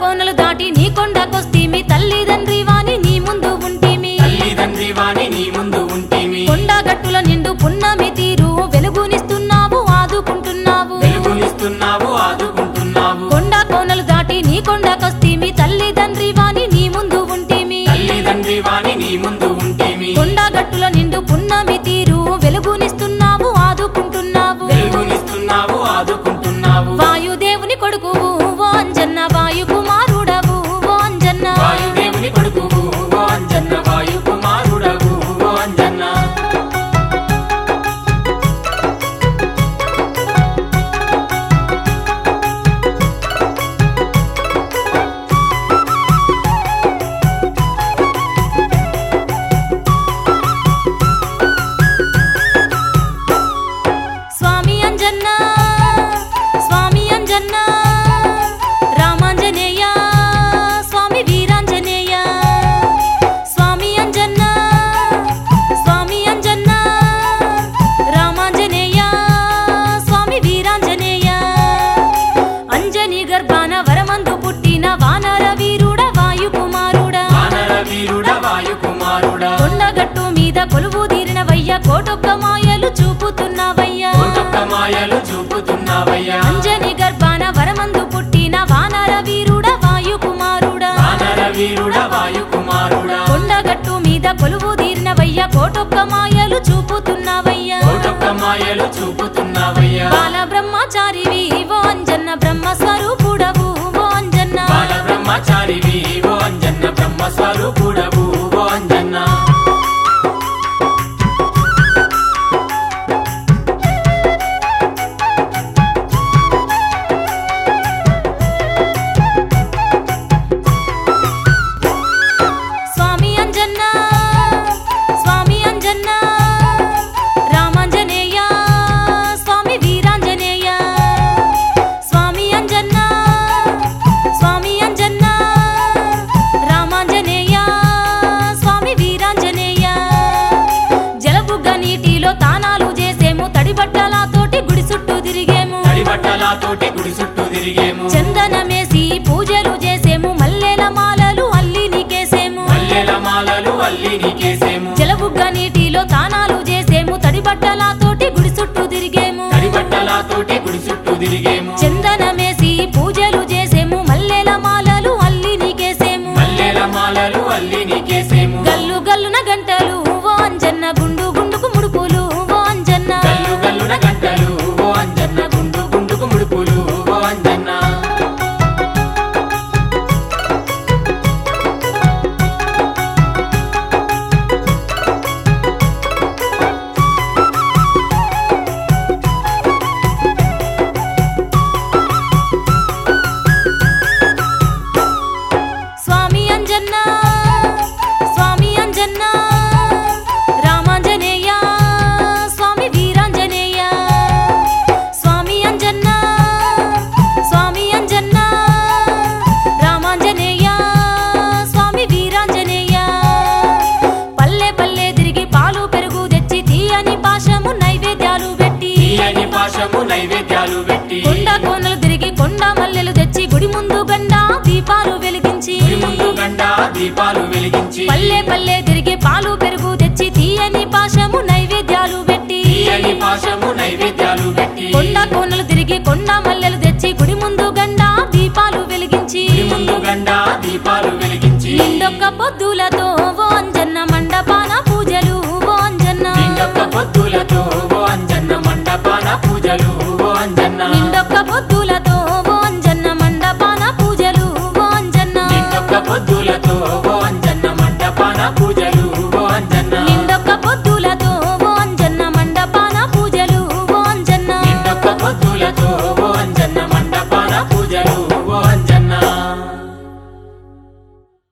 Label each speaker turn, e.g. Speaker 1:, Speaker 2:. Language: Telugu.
Speaker 1: కోనలు దాటి నీ కొండకొస్తీమి తల్లిదండ్రి వాని నీ ముందు ఉంటిమి
Speaker 2: తల్లిదండ్రి వాణి నీ ముందు ఉంటేమి
Speaker 1: కొండ గట్టుల నిండు పున్నమి తీరు వెలుగునిస్తున్నావు ఆదుకుంటున్నావు
Speaker 2: వెలుగునిస్తున్నావు ఆదుకుంటున్నావు
Speaker 1: కొండ కోనలు దాటి నీ కొండకొస్తీమి తల్లిదండ్రి వాని నీ ముందు ఉంటిమి
Speaker 2: తల్లిదండ్రి వాణి నీ ముందు ఉంటేమి
Speaker 1: కొండ గట్టుల నిండు పున్నమి తీరు వెలుగునిస్తున్నావు ఆదుకుంటున్నావు
Speaker 2: వెలుగునిస్తున్నావు ఆదుకుంటున్నావు
Speaker 1: వాయుదేవుని కొడుకువు ఓ అంజన్న వాయు కుమారుడవు ఓ అంజన్న
Speaker 2: వాయుదేవుని కొడుకువు ఓ అంజన్న వాయు కుమారుడవు ఓ అంజన్న
Speaker 1: స్వామి అంజన్న స్వామి అంజన్న రామాంజనేయ స్వామి వీరాంజనేయ స్వామి అంజన్న స్వామి అంజన్న రామాంజనేయ స్వామి వీరాంజనేయ అంజని గర్భాన వరమందు పుట్టిన వానర వీరుడ వాయు కుమారుడా
Speaker 2: వానర వీరుడ వాయు కుమారుడా
Speaker 1: కొండగట్టు మీద కొలువు తీరిన వయ్య కోటొక్క మాయలు చూపుతున్నవయ్యా
Speaker 2: కోటొక్క మాయలు చూపుతున్నావయ్యా
Speaker 1: అంజని గర్భాన వరమందు పుట్టిన వానర వీరుడ వాయు కుమారుడా
Speaker 2: వానర వీరుడ వాయు కుమారుడా
Speaker 1: కొండగట్టు మీద కొలువు తీరిన వయ్య కోటొక్క మాయలు చూపుతున్నవయ్యా
Speaker 2: కోటొక్క మాయలు చూపుతున్నావయ్యా
Speaker 1: బాల బ్రహ్మచారివి ఓ అంజన్న బ్రహ్మ స్వరూపుడవు ఓ అంజన్న
Speaker 2: బాల బ్రహ్మచారివి ఓ అంజన్న బ్రహ్మ స్వరూపుడవు ఓ అంజన్న
Speaker 1: స్వామి అంజన్న స్వామి అంజన్న రామాంజనేయ స్వామి వీరాంజనేయ స్వామి అంజన్న స్వామి అంజన్న రామాంజనేయ స్వామి వీరాంజనేయ జలబుగ్గ నీటిలో తానాలు చేసేము తడి బట్టలతోటి గుడి చుట్టూ తిరిగేము
Speaker 2: తడి బట్టలతోటి గుడి చుట్టూ తిరిగేము
Speaker 1: చందనమేసి పూజలు చేసేము మల్లెల మాలలు అల్లి నీకేసేము
Speaker 2: మల్లెల మాలలు అల్లి నీకేసేము
Speaker 1: జలబుగ్గ నీటిలో తానాలు చేసేము తడి బట్టలతోటి గుడి చుట్టూ తిరిగేము
Speaker 2: తడి బట్టలతోటి గుడి చుట్టూ తిరిగేము
Speaker 1: చందనమేసి పూజలు చేసేము మల్లెల మాలలు అల్లి నీకేసేము
Speaker 2: మల్లెల మాలలు అల్లి నీకేసేము
Speaker 1: గల్లు గల్లున గంటలు ఓ అంజన్న గుండు గుండుకు ముడుపులు ఓ అంజన్న
Speaker 2: గల్లు గల్లున గంటలు ఓ అంజన్న గుండు గుండుకు ముడుపులు ఓ అంజన్న
Speaker 1: స్వామి అంజన్న స్వామి అంజన్న రామాంజనేయ స్వామి వీరాంజనేయ స్వామి అంజన్న స్వామి అంజన్న రామాంజనేయ స్వామి వీరాంజనేయ పల్లె పల్లె తిరిగి పాలు పెరుగు తెచ్చి తీయని పాశము నైవేద్యాలు పెట్టి
Speaker 2: తీయని పాశము నైవేద్యాలు పెట్టి
Speaker 1: కొండ కోనలు తిరిగి కొండ మల్లెలు తెచ్చి గుడి ముందు గండ దీపాలు వెలిగించి
Speaker 2: గుడి ముందు గంట దీపాలు వెలిగించి
Speaker 1: పల్లె పల్లె తిరిగి పాలు పెరుగు తెచ్చి తీయని పాశము నైవేద్యాలు పెట్టి
Speaker 2: తీయని పాశము నైవేద్యాలు పెట్టి
Speaker 1: కొండ కోనలు తిరిగి కొండ మల్లెలు తెచ్చి గుడి ముందు గండ దీపాలు వెలిగించి
Speaker 2: గుడి ముందు గంట దీపాలు వెలిగించి
Speaker 1: నిండొక్క పొద్దులతో ఓ అంజన్న మండపాన పూజలు ఓ అంజన్న
Speaker 2: నిండొక్క పొద్దులతో ఓ అంజన్న మండపాన పూజలు ఓ అంజన్న
Speaker 1: నిండొక్క పొద్దులతో ఓ అంజన్న మండపాన పూజలు ఓ అంజన్న
Speaker 2: నిండొక్క పొద్దులతో ఓ